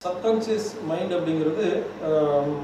Subconscious mind அப்படிங்கிறது ஆம்,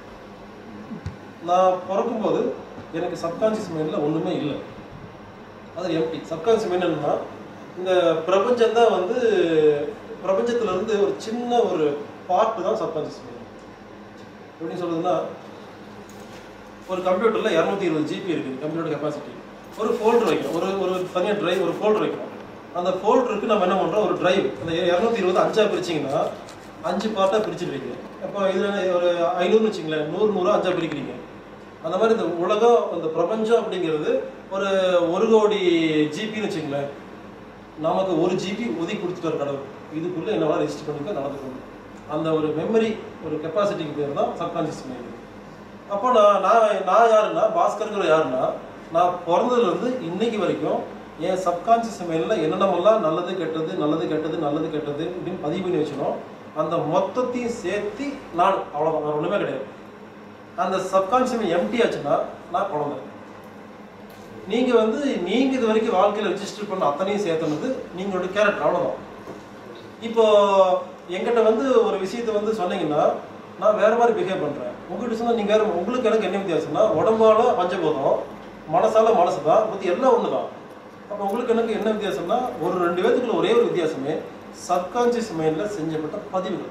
நான் பிறக்கும்போது எனக்கு சப்கான்சியஸ் மைண்டில் ஒன்றுமே இல்லை அது எம்டி சப்கான்சியஸ் மைண்ட் என்னன்னா இந்த பிரபஞ்சம் தான் வந்து பிரபஞ்சத்துல இருந்து ஒரு சின்ன ஒரு பார்ட் தான் சப்கான்சியஸ் மைண்ட் எப்படி சொல்றதுன்னா ஒரு கம்ப்யூட்டரில் இரநூத்தி இருபது ஜிபி இருக்குது கம்ப்யூட்டர் கெப்பாசிட்டி ஒரு ஃபோல்டர் வைக்கும் ஒரு ஒரு தனியாக டிரைவ் ஒரு ஃபோல்டர் வைக்கும் அந்த ஃபோல்டருக்கு நம்ம என்ன பண்ணுறோம் ஒரு டிரைவ் அந்த இரநூத்தி இருபது அஞ்சா பிரிச்சிங்கன்னா அஞ்சு பார்ட்டாக பிரிச்சுடுவீங்க அப்போ இதில் ஒரு ஐநூறுன்னு வச்சுங்களேன் நூறு நூறு அஞ்சா பிரிக்கிறீங்க அந்த மாதிரி இந்த உலகம் இந்த பிரபஞ்சம் அப்படிங்கிறது ஒரு ஒரு கோடி ஜிபின்னு வச்சுங்களேன் நமக்கு ஒரு ஜிபி ஒதுக்கி கொடுத்துட்டார் கடவுள் இதுக்குள்ளே என்னவா ரெஜிஸ்டர் பண்ணிக்க நடந்துக்கணும் அந்த ஒரு மெமரி ஒரு கெப்பாசிட்டிக்கு பேர் தான் சப்கான்சியஸ் மைண்ட் அப்போ நான் நான் நான் யாருன்னா பாஸ்கருங்கிற யாருன்னா நான் பிறந்ததுலேருந்து இன்னைக்கு வரைக்கும் என் சப்கான்சியஸ் மைண்டில் என்னென்னமெல்லாம் நல்லது கெட்டது நல்லது கெட்டது நல்லது கெட்டது அப்படின்னு பதிவு பண்ணி வச்சினோம் அந்த மொத்தத்தையும் சேர்த்து நான் அவ்வளோதான் வேறு ஒன்றுமே கிடையாது அந்த சப்கான்சியஸ் எம்டி ஆச்சுன்னா நான் குழந்தை நீங்க வந்து நீங்க இது வரைக்கும் வாழ்க்கையில ரெஜிஸ்டர் பண்ண அத்தனையும் சேர்த்துனது நீங்களோட கேரக்டர் அவ்வளவுதான் இப்போ என்கிட்ட வந்து ஒரு விஷயத்தை வந்து சொன்னீங்கன்னா நான் வேற மாதிரி பிஹேவ் பண்றேன் உங்ககிட்ட சொன்னா நீங்க வேற உங்களுக்கு எனக்கு என்ன வித்தியாசம்னா உடம்பால பஞ்சபூதம் மனசால மனசு தான் பத்தி எல்லாம் ஒண்ணுதான் அப்போ உங்களுக்கு எனக்கு என்ன வித்தியாசம்னா ஒரு ரெண்டு பேத்துக்குள்ள ஒரே ஒரு வித்தியாசமே சப்கான்சியஸ் மைண்ட்ல செஞ்சப்பட்ட பதிவுகள்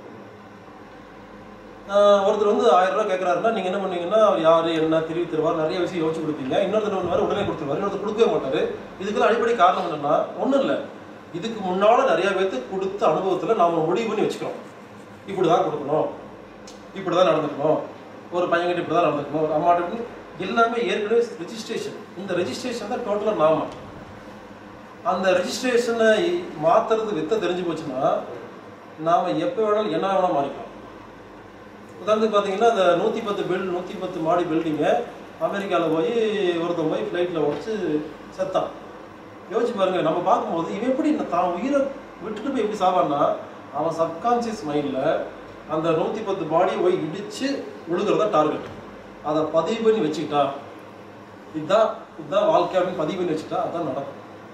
ஆஹ் ஒருத்தர் வந்து ஆயிரம் ரூபாய் கேட்கறாருன்னா நீங்க என்ன பண்ணுவீங்கன்னா அவர் யாரு என்ன தெரிவி தருவார் நிறைய விஷயம் யோசிச்சு கொடுப்பீங்க இன்னொருத்தர் ஒன்று உடனே கொடுத்துருவாரு இன்னொருத்தர் கொடுக்கவே மாட்டாரு இதுக்கெல்லாம் அடிப்படை காரணம் என்னன்னா ஒண்ணும் இல்லை இதுக்கு முன்னால நிறைய பேர்த்து கொடுத்த அனுபவத்துல நாம முடிவு பண்ணி வச்சுக்கிறோம் இப்படிதான் கொடுக்கணும் இப்படிதான் நடந்துக்கணும் ஒரு பையன்கிட்ட இப்படிதான் நடந்துக்கணும் ஒரு அம்மாட்ட இப்படி எல்லாமே ஏற்கனவே ரெஜிஸ்ட்ரேஷன் இந்த ரெஜிஸ்ட்ரேஷன் தான் டோட்டலா நாம அந்த ரெஜிஸ்ட்ரேஷனை மாத்துறது வித்த தெரிஞ்சு போச்சுன்னா நாம எப்போ வேணாலும் என்ன வேணாலும் மாறிக்கலாம் உதாரணத்துக்கு பார்த்தீங்கன்னா அந்த நூற்றி பத்து பில்ட் நூற்றி பத்து மாடி பில்டிங்கை அமெரிக்காவில் போய் ஒருத்தன் போய் ஃப்ளைட்டில் உடச்சு செத்தான் யோசிச்சு பாருங்க நம்ம பார்க்கும்போது இவன் எப்படி இந்த தான் உயிரை விட்டுட்டு போய் எப்படி சாவான்னா அவன் சப்கான்சியஸ் மைண்டில் அந்த நூற்றி பத்து பாடியை போய் இடிச்சு விழுகிறதா டார்கெட் அதை பதிவு பண்ணி வச்சுக்கிட்டா இதுதான் இதுதான் வாழ்க்கை அப்படின்னு பதிவு பண்ணி வச்சுக்கிட்டா அதான் நடக்கும்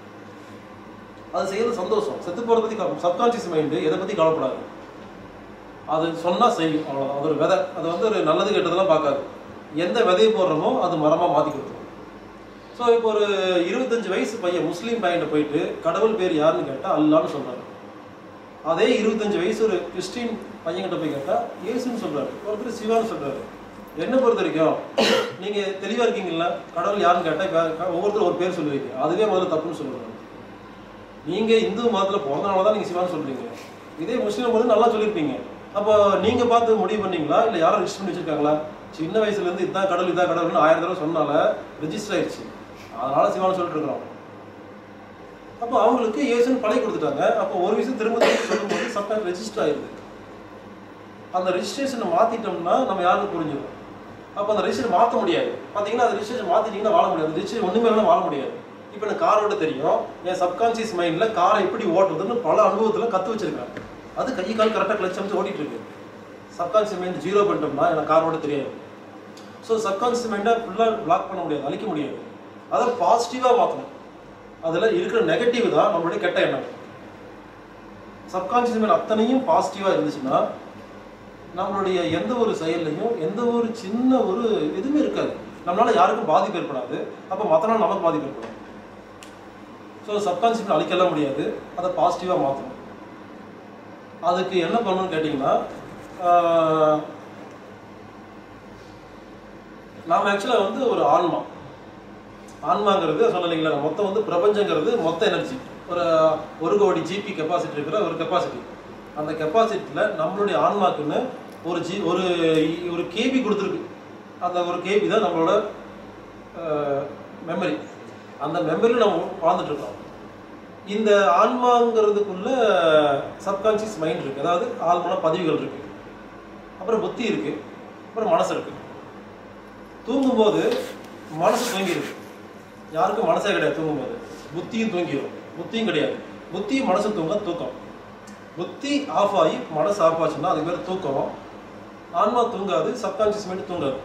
அது செய்யறது சந்தோஷம் செத்து போகிறத பற்றி சப்கான்சியஸ் மைண்டு எதை பற்றி கவலைப்படாது அது சொன்னா செய்யும் அவ்வளோதான் அது ஒரு விதை அது வந்து ஒரு நல்லது கெட்டதெல்லாம் பார்க்காது எந்த விதையை போடுறோமோ அது மரமாக மாற்றி கொடுத்துரும் ஸோ இப்போ ஒரு இருபத்தஞ்சு வயசு பையன் முஸ்லீம் பையன்கிட்ட போயிட்டு கடவுள் பேர் யாருன்னு கேட்டால் அல்லான்னு சொல்றாரு அதே இருபத்தஞ்சு வயசு ஒரு கிறிஸ்டின் பையன்கிட்ட போய் கேட்டால் இயேசுன்னு சொல்றாரு ஒருத்தர் சிவான்னு சொல்றாரு என்ன பொறுத்த வரைக்கும் நீங்க தெளிவா இருக்கீங்களா கடவுள் யாருன்னு கேட்டால் இப்ப ஒவ்வொருத்தரும் ஒரு பேர் சொல்லுவீங்க அதுவே முதல்ல தப்புன்னு சொல்லுவாங்க நீங்க இந்து மதத்துல பிறந்தனால தான் நீங்க சிவான்னு சொல்றீங்க இதே முஸ்லீம் போது நல்லா சொல்லியிருப்பீங்க அப்போ நீங்க பார்த்து முடிவு பண்ணீங்களா இல்ல யாரும் ரிஜிஸ்டர் பண்ணி வச்சிருக்காங்களா சின்ன வயசுல இருந்து இதான் கடவுள் இதான் கடவுள்னு ஆயிரம் தடவை சொன்னால ரெஜிஸ்டர் ஆயிடுச்சு அதனால சிவான்னு சொல்லிட்டு இருக்கிறோம் அப்போ அவங்களுக்கு இயேசுன்னு பழகி கொடுத்துட்டாங்க அப்போ ஒரு விஷயம் திரும்ப திரும்ப சொல்லும்போது சப்டைம் ரெஜிஸ்டர் ஆயிருது அந்த ரெஜிஸ்ட்ரேஷனை மாத்திட்டோம்னா நம்ம யாருக்கும் புரிஞ்சிடும் அப்போ அந்த ரெஜிஸ்டர் மாற்ற முடியாது பார்த்தீங்கன்னா அந்த ரெஜிஸ்ட்ரேஷன் மாத்திட்டீங்கன்னா வாழ முடியாது ரெஜிஸ்டர் ஒண்ணுமே இல்லைன்னா வாழ முடியாது இப்போ எனக்கு கார் ஓட்ட தெரியும் என் சப்கான்சியஸ் மைண்ட்ல காரை எப்படி ஓட்டுறதுன்னு பல அனுபவத்துல கத்து வச்சிருக்கேன் அது கை கால் கரெக்டாக கிளச் அமைச்சு ஓட்டிட்டு இருக்கு சப்கான்சியஸ் மைண்ட் ஜீரோ பண்ணிட்டோம்னா எனக்கு கார் ஓட்ட தெரியாது ஸோ சப்கான்சியஸ் மைண்டை ஃபுல்லாக பிளாக் பண்ண முடியாது அழிக்க முடியாது அதை பாசிட்டிவாக மாற்றணும் அதில் இருக்கிற நெகட்டிவ் தான் நம்மளுடைய கெட்ட எண்ணம் சப்கான்சியஸ் மைண்ட் அத்தனையும் பாசிட்டிவாக இருந்துச்சுன்னா நம்மளுடைய எந்த ஒரு செயல்லையும் எந்த ஒரு சின்ன ஒரு எதுவுமே இருக்காது நம்மளால யாருக்கும் பாதிப்பு ஏற்படாது அப்போ மற்ற நாள் நமக்கு பாதிப்பு ஏற்படும் ஸோ சப்கான்சியஸ் மைண்ட் அழிக்கலாம் முடியாது அதை பாசிட்டிவாக மாற்றணும் அதுக்கு என்ன பண்ணணும்னு கேட்டிங்கன்னா ஆஹ், நாம் ஆக்சுவலாக வந்து ஒரு ஆன்மா ஆன்மாங்கிறது சொன்னீங்களா மொத்தம் வந்து பிரபஞ்சங்கிறது மொத்த எனர்ஜி ஒரு ஒரு கோடி ஜிபி கெப்பாசிட்டி இருக்கிற ஒரு கெப்பாசிட்டி அந்த கெப்பாசிட்டியில் நம்மளுடைய ஆன்மாக்குன்னு ஒரு ஜி ஒரு ஒரு கேபி கொடுத்துருக்கு அந்த ஒரு கேபி தான் நம்மளோட மெமரி அந்த மெமரியில் நம்ம வாழ்ந்துட்டு இருக்கோம் இந்த ஆன்மாங்கிறதுக்குள்ள சப்கான்சியஸ் மைண்ட் இருக்கு அதாவது ஆழ்மன பதிவுகள் இருக்கு அப்புறம் புத்தி இருக்கு அப்புறம் மனசு இருக்கு தூங்கும்போது மனசு தூங்கிருக்கு யாருக்கும் மனசே கிடையாது தூங்கும்போது புத்தியும் தூங்கிடும் புத்தியும் கிடையாது புத்தியும் மனசு தூங்க தூக்கம் புத்தி ஆஃப் ஆகி மனசு ஆஃப் ஆச்சுன்னா அதுக்கு பேர் தூக்கம் ஆன்மா தூங்காது சப்கான்சியஸ் மைண்ட் தூங்காது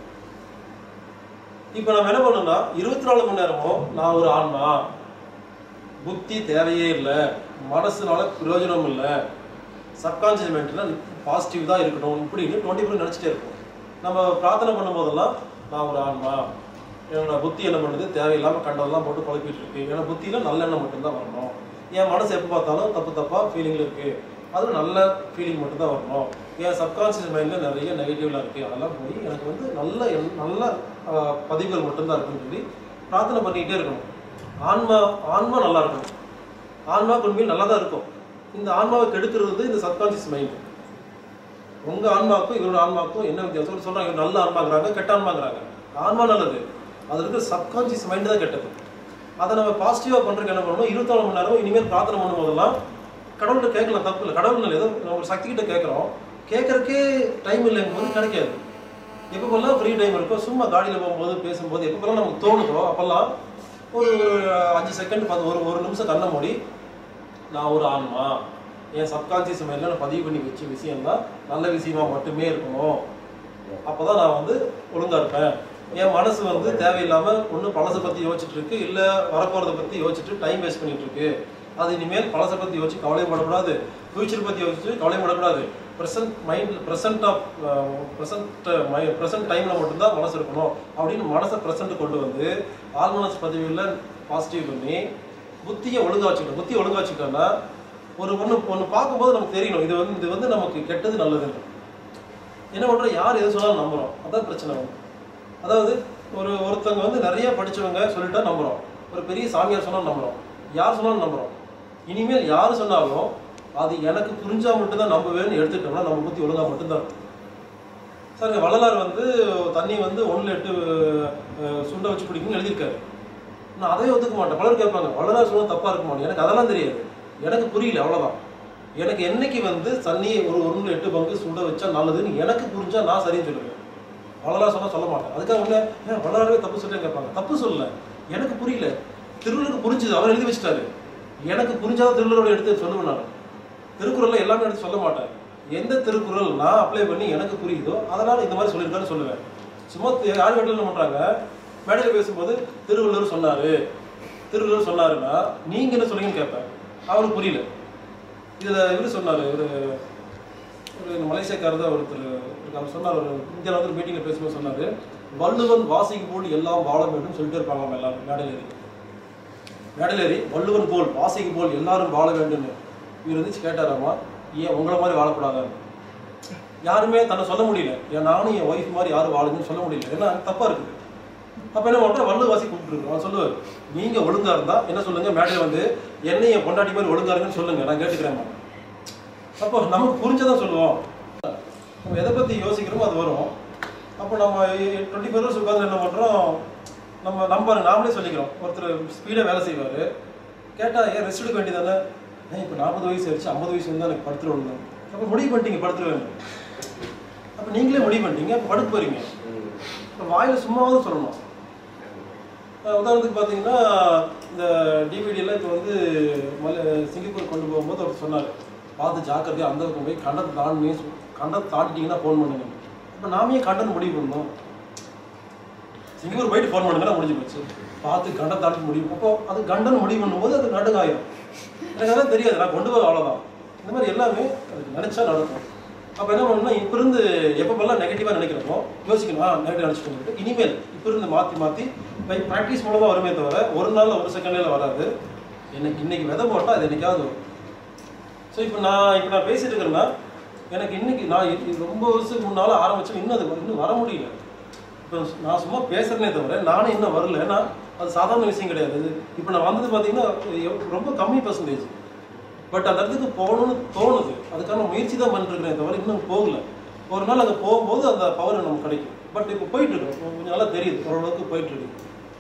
இப்போ நம்ம என்ன பண்ணோம்னா இருபத்தி நாலு மணி நேரமும் நான் ஒரு ஆன்மா புத்தி தேவையே இல்லை மனசுனால பிரயோஜனம் இல்லை சப்கான்ஷியஸ் மைண்டில் பாசிட்டிவ் தான் இருக்கணும் இப்படின்னு டுவெண்ட்டி ஃபோர் நினச்சிட்டே இருக்கும் நம்ம பிரார்த்தனை பண்ணும்போதெல்லாம் நான் ஒரு ஆன்மா என்னோட புத்தி என்ன பண்ணுது தேவையில்லாமல் கண்டதெல்லாம் போட்டு குழப்பிட்டு இருக்கு என்னோட புத்தியில் நல்லெண்ணம் மட்டும்தான் வரணும் என் மனசு எப்போ பார்த்தாலும் தப்பு தப்பாக ஃபீலிங்கில் இருக்கு அது நல்ல ஃபீலிங் மட்டும்தான் வரணும் என் சப்கான்ஷியஸ் மைண்டில் நிறைய நெகட்டிவ்லாம் இருக்குது அதெல்லாம் போய் எனக்கு வந்து நல்ல எண்- நல்ல ஆஹ், பதிவுகள் மட்டும்தான் இருக்குன்னு சொல்லி பிரார்த்தனை பண்ணிக்கிட்டே இருக்கணும் ஆன்மா ஆன்மா நல்லா இருக்கணும் ஆன்மா உண்மையில் நல்லா தான் இருக்கும் இந்த ஆன்மாவை கெடுக்கிறது இந்த சப்கான்ஷியஸ் மைண்ட் உங்க ஆன்மாவுக்கும் இவரோட ஆன்மாவுக்கும் என்ன வித்தியாசம் சொல்றாங்க இவர் நல்ல ஆன்மாங்கிறாங்க கெட்ட ஆன்மாங்கிறாங்க ஆன்மா நல்லது அது இருக்கிற சப்கான்ஷியஸ் மைண்ட் தான் கெட்டது அதை நம்ம பாசிட்டிவா பண்றதுக்கு என்ன பண்ணணும் இருபத்தாலு மணி நேரம் இனிமேல் பிரார்த்தனை பண்ணும் போதெல்லாம் கடவுள்கிட்ட கேட்கலாம் தப்பு இல்லை கடவுள் இல்லை ஏதோ நம்ம ஒரு சக்தி கிட்ட கேட்குறோம் கேட்கறக்கே டைம் இல்லைங்கும் போது கிடைக்காது எப்பப்பெல்லாம் ஃப்ரீ டைம் இருக்கோ சும்மா காடியில் போகும்போது பேசும்போது எப்பப்பெல்லாம் நமக்கு தோணுதோ அப்பெல்லாம் ஒரு ஒரு அஞ்சு செகண்ட் பத்து ஒரு ஒரு நிமிஷம் கண்ணை மூடி நான் ஒரு ஆன்மா என் சப்கான்சியஸ் மைண்டில் நான் பதிவு பண்ணி வச்ச விஷயம் தான் நல்ல விஷயமா மட்டுமே இருக்கணும் அப்பதான் நான் வந்து ஒழுங்கா இருப்பேன் என் மனசு வந்து தேவையில்லாம ஒண்ணு பழசை பத்தி யோசிச்சுட்டு இருக்கு இல்ல வரப்போறதை பத்தி யோசிச்சுட்டு டைம் வேஸ்ட் பண்ணிட்டு இருக்கு அது இனிமேல் பழசை பத்தி யோசிச்சு கவலைப்படக்கூடாது ஃபியூச்சர் பத்தி யோசிச்சு கவலைப்படக்கூடாது present mind present of present my present டைம்ல மட்டும்தான் மனசு இருக்கணும் அப்படின்னு மனசை ப்ரெசன்ட் கொண்டு வந்து ஆல்மனஸ் பதிவில் பாசிட்டிவ் பண்ணி புத்தியை ஒழுங்கா வச்சுக்கணும் புத்தியை ஒழுங்கா வச்சுக்கிட்டோம்னா ஒரு ஒன்று ஒன்று பார்க்கும்போது நமக்கு தெரியணும் இது வந்து இது வந்து நமக்கு கெட்டது நல்லதுன்னு என்ன பண்றோம் யார் எது சொன்னாலும் நம்புறோம் அதான் பிரச்சனை வந்து அதாவது ஒரு ஒருத்தவங்க வந்து நிறைய படிச்சவங்க சொல்லிட்டா நம்புறோம் ஒரு பெரிய சாமியார் சொன்னாலும் நம்புறோம் யார் சொன்னாலும் நம்புறோம் இனிமேல் யார் சொன்னாலும் அது எனக்கு புரிஞ்சா மட்டும்தான் நம்புவேன்னு எடுத்துட்டோம்னா நம்ம புத்தி ஒழுங்கா மட்டும்தான் இருக்கும். சார் வள்ளலார் வந்து தண்ணி வந்து ஒண்ணுல எட்டு அஹ், சுண்டை வச்சு குடிக்கணும்னு எழுதியிருக்காரு நான் அதையும் ஒத்துக்க மாட்டேன் பலர் கேட்பாங்க வள்ளலார் சொன்னா தப்பா இருக்குமா எனக்கு அதெல்லாம் தெரியாது எனக்கு புரியல அவ்வளவுதான் எனக்கு என்னைக்கு வந்து தண்ணியை ஒரு ஒன்று எட்டு பங்கு சுட வச்சா நல்லதுன்னு எனக்கு புரிஞ்சா நான் சரின்னு சொல்லுவேன் வள்ளலார் சொன்னா சொல்ல மாட்டேன் அதுக்காக உடனே ஏன் வள்ளலாரவே தப்பு சொல்ல கேட்பாங்க தப்பு சொல்லல எனக்கு புரியல திருவள்ளுவருக்கு புரிஞ்சுது அவர் எழுதி வச்சிட்டாரு எனக்கு புரிஞ்சாத திருவள்ளுவரோட எடுத்து சொல்லுவேன் நான் திருக்குறள்ல எல்லாமே எடுத்து சொல்ல மாட்டேன் எந்த திருக்குறள் நான் அப்ளை பண்ணி எனக்கு புரியுதோ அதனால இந்த மாதிரி சொல்லியிருக்காருன்னு சொல்லுவேன் சும்மா தி- யார் வீட்டில் என்ன பண்றாங்க மேடையில் பேசும்போது திருவள்ளுவர் சொன்னாரு திருவள்ளுவர் சொன்னாருன்னா நீங்க என்ன சொல்றீங்கன்னு கேட்பேன் அவருக்கு புரியல இதுல இவரு சொன்னாரு இவரு ஒரு இந்த மலேசியக்காரர் தான் ஒருத்தர் இருக்காரு. அவர் சொன்னார் ஒரு இந்தியாவில் வந்து மீட்டிங்கில் பேசும்போது சொன்னாரு வள்ளுவன் வாசிக்கும் போல் எல்லாம் வாழ வேண்டும் சொல்லிட்டு இருப்பாங்க எல்லாரும் மேடையில் ஏறி மேடையில் ஏறி வள்ளுவன் போல் வாசிக்கும் போல் எல்லாரும் வாழ வேண்டும்னு இவர் வந்து கேட்டாராமா ஏன் உங்களை மாதிரி வாழக்கூடாதான்னு யாருமே தன்னை சொல்ல முடியல ஏன் நானும் என் ஒய்ஃப் மாதிரி யாரும் வாழுங்கன்னு சொல்ல முடியல ஏன்னா தப்பா இருக்குது அப்ப என்ன பண்றோம் வள்ளுவ வாசி கூப்பிட்டுருக்கோம் அவன் சொல்லுவார் நீங்க ஒழுங்கா இருந்தா என்ன சொல்லுங்க மேடையில் வந்து என்னை என் பொண்டாட்டி மாதிரி ஒழுங்கா இருக்குன்னு சொல்லுங்க நான் கேட்டுக்கிறேன் அப்போ நமக்கு புரிஞ்சதான் சொல்லுவோம் நம்ம எதை பத்தி யோசிக்கிறோமோ அது வரும் அப்போ நம்ம டுவெண்ட்டி ஃபோர் ஹவர்ஸ் உட்காந்து என்ன பண்றோம் நம்ம நம்ம நாமளே சொல்லிக்கிறோம் ஒருத்தர் ஸ்பீடாக வேலை செய்வார் கேட்டால் ஏன் ரெஸ்ட் எடுக்க வேண்டியதானே ஏன் இப்போ நாற்பது வயசு ஆயிடுச்சு ஐம்பது வயசு வந்து எனக்கு படுத்துருவோம் அப்போ முடிவு பண்ணிட்டீங்க படுத்துருவேன் அப்போ நீங்களே முடிவு பண்ணிட்டீங்க அப்போ படுக்க போறீங்க இப்போ வாயில் சும்மாவது சொல்லணும் அஹ் உதாரணத்துக்கு பார்த்தீங்கன்னா இந்த டிவிடியில் இப்போ வந்து மல சிங்கப்பூர் கொண்டு போகும்போது அவர் சொன்னார் பார்த்து ஜாக்கிரதையாக அந்த பக்கம் போய் கண்டத்தை தாண்டி கண்டத்தை தாண்டிட்டீங்கன்னா ஃபோன் பண்ணுங்க இப்போ நாமே கண்டனம் முடிவு பண்ணோம் சிங்கப்பூர் போயிட்டு ஃபோன் பண்ணுங்கன்னா முடிஞ்சு போச்சு பார்த்து கண்டம் தாண்டி முடிவு அப்போ அது கண்டன் முடிவு பண்ணும்போது அது நடுங்காயம் எனக்கு அதான் தெரியாது நான் கொண்டு போய் அவ்வளோதான் இந்த மாதிரி எல்லாமே அது நினைச்சா நடக்கும் அப்போ என்ன பண்ணணும்னா இப்போ இருந்து எப்பப்பெல்லாம் நெகட்டிவாக நினைக்கிறோமோ யோசிக்கணும் ஆ நெகட்டிவ் நினச்சிட்டு இனிமேல் இப்போ இருந்து மாற்றி மாற்றி பை ப்ராக்டிஸ் மூலமாக வருமே தவிர ஒரு நாள் ஒரு செகண்ட்ல வராது எனக்கு இன்னைக்கு விதை போட்டால் அது என்னைக்காவது வரும் ஸோ இப்போ நான் இப்போ நான் பேசிட்டு இருக்கிறேன்னா எனக்கு இன்னைக்கு நான் இ- ரொம்ப வருஷத்துக்கு முன்னால ஆரம்பிச்சேன் இன்னும் அது இன்னும் வர முடியல இப்போ நான் சும்மா பேசுறேனே தவிர நானும் இன்னும் வரல ஏன்னா அது சாதாரண விஷயம் கிடையாது இது இப்போ நான் வந்தது பார்த்தீங்கன்னா எவ்- ரொம்ப கம்மி பர்சன்டேஜ் பட் அந்த இடத்துக்கு போகணும்னு தோணுது அதுக்கான முயற்சி தான் பண்ணிருக்கிறேன் தவிர இன்னும் போகல ஒரு நாள் அங்கே போகும்போது அந்த பவர் நமக்கு கிடைக்கும் பட் இப்போ போயிட்டு இருக்கோம் கொஞ்சம் நல்லா தெரியுது ஓரளவுக்கு போயிட்டு இருக்கு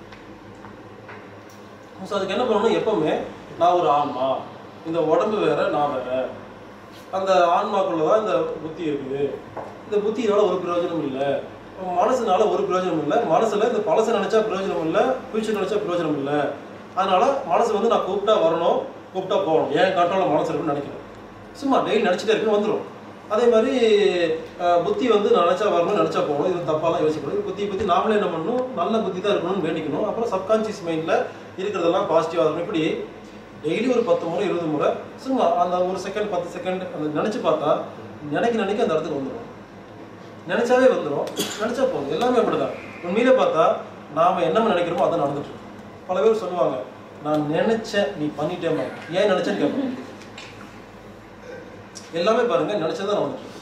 ஸோ அதுக்கு என்ன பண்ணணும் எப்பவுமே நான் ஒரு ஆன்மா இந்த உடம்பு வேற நான் வேற அந்த ஆன்மாக்குள்ள தான் இந்த புத்தி இருக்குது இந்த புத்தினால ஒரு பிரயோஜனம் இல்லை மனசுனால ஒரு பிரயோஜனம் இல்லை மனசுல இந்த பழசை நினைச்சா பிரயோஜனம் இல்லை ஃபியூச்சர் நினைச்சா பிரயோஜனம் இல்லை அதனால மனசு வந்து நான் கூப்பிட்டா வரணும் கூப்பிட்டா போகணும் ஏன் கண்ட்ரோலில் மனசு இருக்குன்னு நினைக்கிறேன் சும்மா டெய்லி நினச்சிட்டே இருக்குன்னு வந்துடும் அதே மாதிரி அஹ், புத்தி வந்து நான் நினச்சா வரணும் நினச்சா போகணும் இது தப்பாலாம் யோசிக்கக்கூடாது புத்தி பற்றி நாமளே என்ன பண்ணணும் நல்ல புத்தி தான் இருக்கணும்னு வேண்டிக்கணும் அப்புறம் சப்கான்ஷியஸ் மைண்டில் இருக்கிறதெல்லாம் பாசிட்டிவாக இருக்கணும் இப்படி டெய்லி ஒரு பத்து முறை இருபது முறை சும்மா அந்த ஒரு செகண்ட் பத்து செகண்ட் அந்த நினைச்சு பார்த்தா நினைக்க நினைக்க அந்த இடத்துக்கு வந்துடும் நினைச்சாவே வந்துடும் நினைச்சா போதும் எல்லாமே அப்படிதான் உண்மையிலே பார்த்தா நாம என்ன நினைக்கிறோமோ அதான் நடந்துட்டு இருக்கு பல பேர் சொல்லுவாங்க நான் நினைச்சேன் நீ பண்ணிட்டேமா ஏன் நினைச்சேன்னு கேட்பேன் எல்லாமே பாருங்க நினைச்சதான் நடந்துட்டு இருக்கு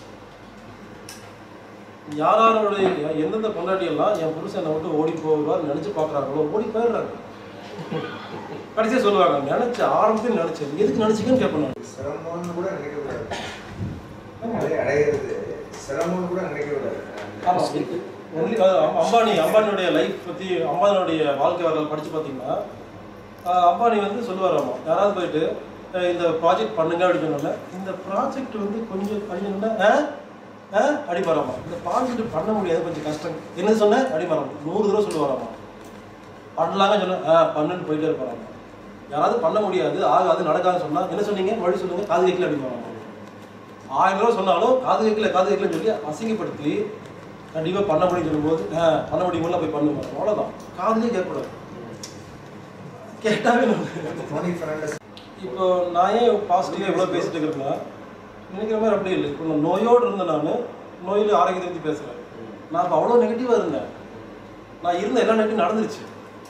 யாராருடைய எந்தெந்த பொண்டாட்டி எல்லாம் என் புருஷன் என்னை விட்டு ஓடி போவார் நினைச்சு பார்க்கறாங்களோ ஓடி போயிடுறாங்க கடைசியா சொல்லுவாங்க நினைச்ச ஆரம்பத்தில் நினைச்சேன் எதுக்கு நினைச்சீங்கன்னு கேட்பேன் நான் சிரமம்னு கூட நினைக்கக்கூடாது அதை அடையிறது சிரமம்னு கூட நினைக்கக்கூடாது ஆமா ஒன்லி அம்பானி அம்பானியுடைய லைஃப் பத்தி அம்பானியுடைய வாழ்க்கை வரலாறு படிச்சு பார்த்தீங்கன்னா ஆஹ் அம்பானி வந்து சொல்லுவாராமா யாராவது போயிட்டு அஹ் இந்த ப்ராஜெக்ட் பண்ணுங்க அப்படின்னு சொன்னோன்னே இந்த ப்ராஜெக்ட் வந்து கொஞ்சம் கழிஞ்சோன்னா ஆ அடிமாராமா இந்த ப்ராஜெக்ட் பண்ண முடியாது கொஞ்சம் கஷ்டம் என்ன சொன்ன அடிமாராமா நூறு தடவை சொல்லுவாராமா பண்ணலாங்க சொன்ன ஆ பண்ணுன்னு போயிட்டே இருப்பாராமா யாராவது பண்ண முடியாது ஆகாது நடக்காதுன்னு சொன்னா என்ன சொன்னீங்க மறுபடியும் சொல்லுங்க காது கேட்கல அடிமாராமா ஆயிரம் தடவை சொன்னாலும் காது கேட்கல காது கேட்கலன்னு சொல்லி அசிங்கப்படுத்தி கண்டிப்பா பண்ண முடியும் சொல்லும்போது ஆ பண்ண முடியுமில்ல போய் பண்ணுங்க அவ்வளவுதான் காதுலயே கேட்கக்கூடாது கேட்டாவே நம்ம டோனி ஃபெர்னாண்டஸ் இப்போ நான் ஏன் பாசிட்டிவாக இவ்வளோ பேசிட்டு இருக்கிறேன்னா நினைக்கிற மாதிரி அப்படி இல்லை இப்போ நான் நோயோடு இருந்தேன் நான் நோயில் ஆரோக்கியத்தை பற்றி பேசுகிறேன் நான் இப்போ அவ்வளோ நெகட்டிவாக இருந்தேன் நான் இருந்த எல்லா நெகட்டிவ் நடந்துருச்சு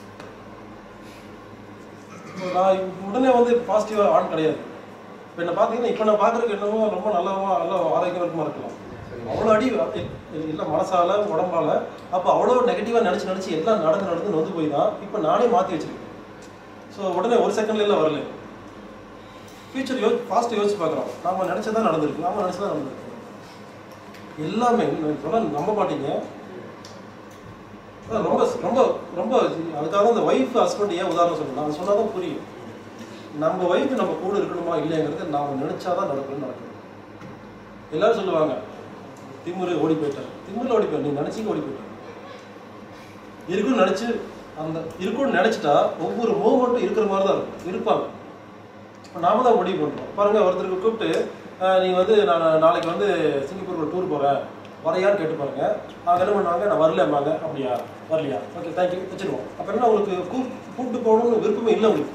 இப்போ நான் உடனே வந்து பாசிட்டிவாக ஆன் கிடையாது இப்போ என்ன பார்த்தீங்கன்னா இப்போ நான் பார்க்குறதுக்கு என்னமோ ரொம்ப நல்லவா நல்ல ஆரோக்கியமாக இருக்கலாம் அவ்வளோ அடி இல்லை மனசால உடம்பால அப்போ அவ்வளோ நெகட்டிவாக நினச்சி நினச்சி எல்லாம் நடந்து நடந்து நொந்து போய் தான் இப்போ நானே மாற்றி வச்சிருக்கேன் ஸோ உடனே ஒரு செகண்ட்ல எல்லாம் வரல ஃபியூச்சர் யோ ஃபாஸ்ட் யோசிச்சு பார்க்குறோம் நாம நினச்சதான் நடந்திருக்கு நாம நினச்சதான் நடந்திருக்கு எல்லாமே நான் சொல்ல நம்ப மாட்டீங்க அதான் ரொம்ப ரொம்ப ரொம்ப அதுக்காக தான் இந்த ஒய்ஃப் ஹஸ்பண்ட் ஏன் உதாரணம் சொல்லணும் அது சொன்னால் தான் புரியும் நம்ம ஒய்ஃப் நம்ம கூட இருக்கணுமா இல்லைங்கிறது நாம நினைச்சாதான் நடக்கணும் நடக்கணும் எல்லாரும் சொல்லுவாங்க திமுரு ஓடி போயிட்டார் திமுரு ஓடி போயிட்டார் நீ நினைச்சிங்க ஓடி போயிட்டார் இருக்குன்னு நினைச்சு அந்த இருக்குன்னு நினைச்சிட்டா ஒவ்வொரு மூமெண்ட்டும் இருக்கிற மாதிரி தான் இருக்கும் இருப்பாங்க இப்போ நாம தான் முடிவு பண்ணுறோம் பாருங்க ஒருத்தருக்கு கூப்பிட்டு அஹ், நீங்க வந்து நான் நாளைக்கு வந்து சிங்கப்பூருக்கு டூர் போறேன் வரையான்னு கேட்டு பாருங்க அவங்க என்ன பண்ணுவாங்க நான் வரலம்பாங்க அப்படியா வரலையா ஓகே தேங்க்யூ வச்சிருவோம் அப்போ என்ன உங்களுக்கு கூப் கூப்பிட்டு போகணும்னு விருப்பமே இல்லை உங்களுக்கு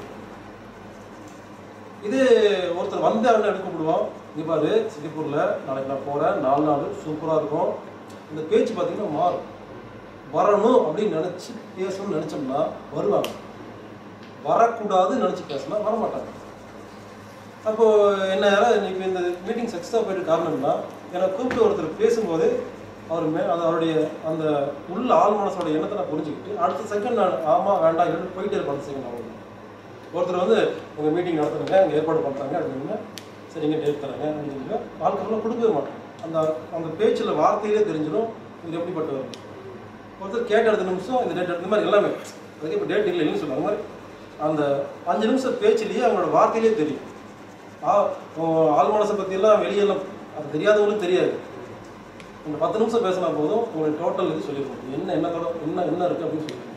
இது ஒருத்தர் வந்து அவனை எடுக்க கூப்பிடுவோம் இங்கே பாரு சிங்கப்பூர்ல நாளைக்கு நான் போறேன் நாலு நாள் சூப்பரா இருக்கும் இந்த பேச்சு பார்த்தீங்கன்னா மாறும் வரணும் அப்படின்னு நினைச்சு பேசணும்னு நினைச்சோம்னா வருவாங்க வரக்கூடாதுன்னு நினைச்சு பேசினா வர மாட்டாங்க அப்போ என்ன யாராவது இப்போ இந்த மீட்டிங் சக்ஸஸாக போயிட்டு காரணம்னா எனக்கு கூப்பிட்டு ஒருத்தர் பேசும்போது அவர் மே அது அவருடைய அந்த உள்ள ஆள் மனசோட எண்ணத்தை நான் புரிஞ்சுக்கிட்டு அடுத்த செகண்ட் நான் ஆமாம் வேண்டாம் இல்லைன்னு போயிட்டே இருப்பேன் அடுத்த செகண்ட் அவங்க ஒருத்தர் வந்து உங்கள் மீட்டிங் நடத்துறங்க அங்கே ஏற்பாடு பண்ணுறாங்க அப்படின்னா சரிங்க டேட் தரேங்க அப்படின்னு சொல்லி வாழ்க்கையில் கொடுக்கவே மாட்டேன் அந்த அந்த பேச்சில் வார்த்தையிலே தெரிஞ்சிடும் இது எப்படிப்பட்டவர் ஒருத்தர் கேட்ட அடுத்த நிமிஷம் இந்த டேட் எடுத்த மாதிரி எல்லாமே அதுக்கு இப்போ டேட் இல்லை இல்லைன்னு சொல்லுவாங்க மாதிரி அந்த அஞ்சு நிமிஷம் பேச்சிலேயே அவங்களோட வார்த்தையிலே தெரியும் ஆ உன் ஆள் மனசை பற்றியெல்லாம் வெளியெல்லாம் அது தெரியாதவங்களுக்கு தெரியாது இந்த பத்து நிமிஷம் பேசினா போதும் உங்களுக்கு டோட்டல் இது சொல்லிடுவோம் என்ன என்ன தொட என்ன என்ன இருக்குது அப்படின்னு சொல்லிடுவோம்